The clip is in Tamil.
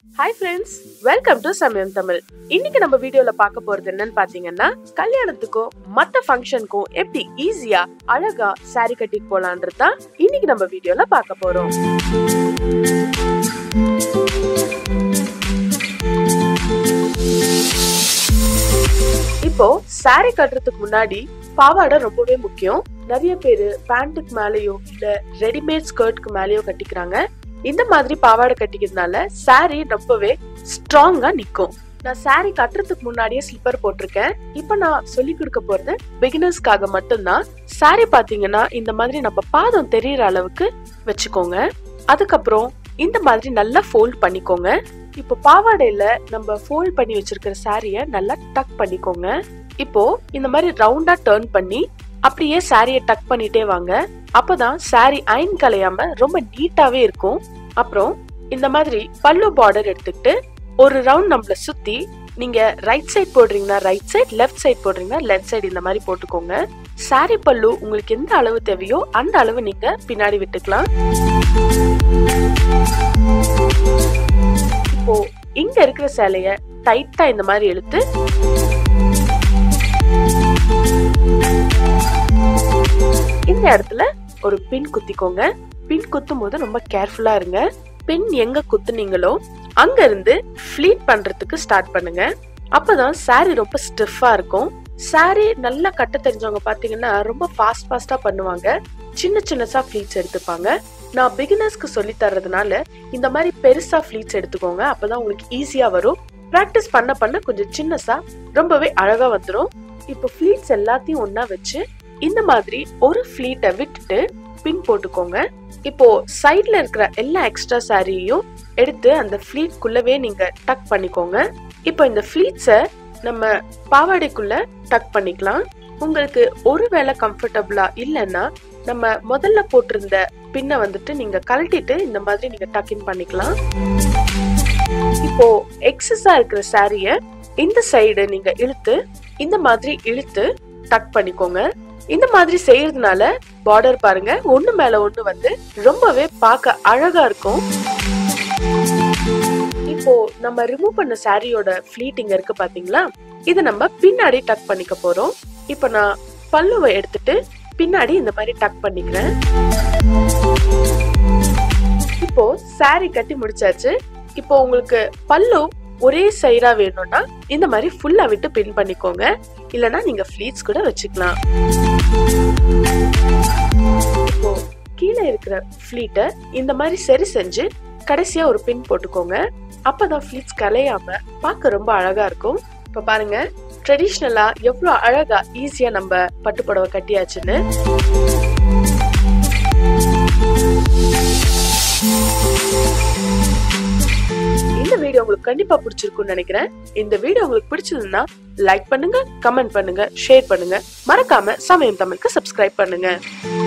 ஹாய் ஃப்ரெண்ட்ஸ் வெல்கம் டு சமயம் தமிழ் இன்னைக்கு நம்ம வீடியோல பார்க்க போறது என்னன்னு பாத்தீங்கன்னா கல்யாணத்துக்கும் மத்த ஃபங்க்ஷனுக்கும் எப்படி ஈஸியா அழகா saree கட்டிட்டு போலான்றது தான் இன்னைக்கு நம்ம வீடியோல பார்க்க போறோம் இப்போ saree கட்டுறதுக்கு முன்னாடி பாவாடை ரொம்பவே முக்கியம் நிறைய பேரு பேண்ட்டுக்கு மேலயோ இல்ல ரெடிமேட் ஸ்கர்ட்க்கு மேலயோ கட்டிக்கிறாங்க இந்த மாதிரி பாவாடை கட்டிக்கிறதுனால saree ரொம்பவே ஸ்ட்ராங்கா நிக்கும் நான் saree கட்டுறதுக்கு முன்னாடியே ஸ்லிப்பர் போட்டிருக்கேன் இப்போ நான் சொல்லி கொடுக்க போறது பிகினர்ஸ்க்காக மட்டும்தான் saree பாத்தீங்கன்னா இந்த மாதிரி நம்ம பாதம் தெரியற அளவுக்கு வச்சுக்கோங்க அதுக்கப்புறம் இந்த மாதிரி நல்லா ஃபோல்ட் பண்ணிக்கோங்க இப்போ பாவாடையில நம்ம ஃபோல்ட் பண்ணி வச்சிருக்கிற சாரிய நல்லா டக் பண்ணிக்கோங்க இப்போ இந்த மாதிரி ரவுண்டா டர்ன் பண்ணி அப்படியே சாரிய டக் பண்ணிட்டே வாங்க அப்பதான் சாரி அயன் கலையாம ரொம்ப நீட்டாவே இருக்கும் அப்புறம் இந்த மாதிரி பல்லு பார்டர் எடுத்துக்கிட்டு ஒரு ரவுண்ட் நம்மள சுத்தி நீங்க ரைட் சைட் போடுறீங்கன்னா ரைட் சைட் லெஃப்ட் சைட் போடுறீங்கன்னா லெஃப்ட் சைடு இந்த மாதிரி போட்டுக்கோங்க சாரி பல்லு உங்களுக்கு எந்த அளவு தேவையோ அந்த அளவு நீங்க பின்னாடி விட்டுக்கலாம் இப்போ இங்க இருக்கிற சேலைய டைட்டா இந்த மாதிரி இழுத்து இந்த இடத்துல ஒரு பின் குத்திக்கோங்க பின் குத்தும் போது ரொம்ப கேர்ஃபுல்லா இருங்க பின் எங்க குத்துனீங்களோ அங்க இருந்து ஃபிளீட் பண்றதுக்கு ஸ்டார்ட் பண்ணுங்க அப்பதான் saree ரொம்ப ஸ்டிஃபா இருக்கும் saree நல்லா கட்ட தெரிஞ்சவங்க பாத்தீங்கன்னா ரொம்ப ஃபாஸ்ட் ஃபாஸ்டா பண்ணுவாங்க சின்ன சின்னசா ஃபிளீட்ஸ் எடுத்துப்பாங்க நான் பிகினர்ஸ்க்கு சொல்லி தர்றதுனால இந்த மாதிரி பெருசா ஃபிளீட்ஸ் எடுத்துக்கோங்க அப்பதான் உங்களுக்கு ஈஸியா வரும் பிராக்டிஸ் பண்ண பண்ண கொஞ்சம் சின்னசா ரொம்பவே அழகா வந்துரும் இப்போ ஃபிளீட்ஸ் எல்லாத்தையும் ஒண்ணா வச்சு இந்த மாதிரி ஒரு ஃபிளீட்டை விட்டுட்டு பின் போட்டுக்கோங்க இப்போ சைட்ல இருக்கிற எல்லா எக்ஸ்ட்ரா சாரியையும் எடுத்து அந்த ஃபிளீட் குள்ளவே நீங்க டக் பண்ணிக்கோங்க இப்போ இந்த ஃபிளீட்ஸை நம்ம பாவாடைக்குள்ள டக் பண்ணிக்கலாம் உங்களுக்கு ஒருவேளை கம்ஃபர்டபுளா இல்லைன்னா நம்ம முதல்ல போட்டிருந்த பின்னை வந்துட்டு நீங்க கழட்டிட்டு இந்த மாதிரி நீங்க டக் இன் பண்ணிக்கலாம் இப்போ எக்ஸஸா இருக்கிற சாரிய இந்த சைடு நீங்க இழுத்து இந்த மாதிரி இழுத்து டக் பண்ணிக்கோங்க இந்த மாதிரி செய்யறதுனால பார்டர் பாருங்க ஒண்ணு மேல ஒண்ணு வந்து ரொம்பவே பார்க்க அழகா இருக்கும் இப்போ நம்ம ரிமூவ் பண்ண சாரியோட ஃபிளீட்டிங் இருக்கு பாத்தீங்களா இத நம்ம பின்னாடி டக் பண்ணிக்க போறோம் இப்போ நான் பல்லுவை எடுத்துட்டு பின்னாடி இந்த மாதிரி டக் பண்ணிக்கிறேன் இப்போ saree கட்டி முடிச்சாச்சு இப்போ உங்களுக்கு பல்லு ஒரே சைடா வேணும்னா இந்த மாதிரி ஃபுல்லா விட்டு பின் பண்ணிக்கோங்க இல்லனா நீங்க ஃபிளீட்ஸ் கூட வச்சுக்கலாம் இப்போ கீழே இருக்கிற ஃபிளீட்டை இந்த மாதிரி சரி செஞ்சு கடைசியா ஒரு பின் போட்டுக்கோங்க அப்பதான் ஃபிளீட்ஸ் கலையாம பார்க்க ரொம்ப அழகா இருக்கும் இப்ப பாருங்க ட்ரெடிஷ்னலா எவ்வளவு அழகா ஈஸியா நம்ம பட்டு புடவை கட்டியாச்சுன்னு இந்த வீடியோ உங்களுக்கு கண்டிப்பா பிடிச்சிருக்கும்னு நினைக்கிறேன் இந்த வீடியோ உங்களுக்கு பிடிச்சதுன்னா லைக் பண்ணுங்க கமெண்ட் பண்ணுங்க ஷேர் பண்ணுங்க மறக்காம சமயம் தமிழுக்கு சப்ஸ்கிரைப் பண்ணுங்க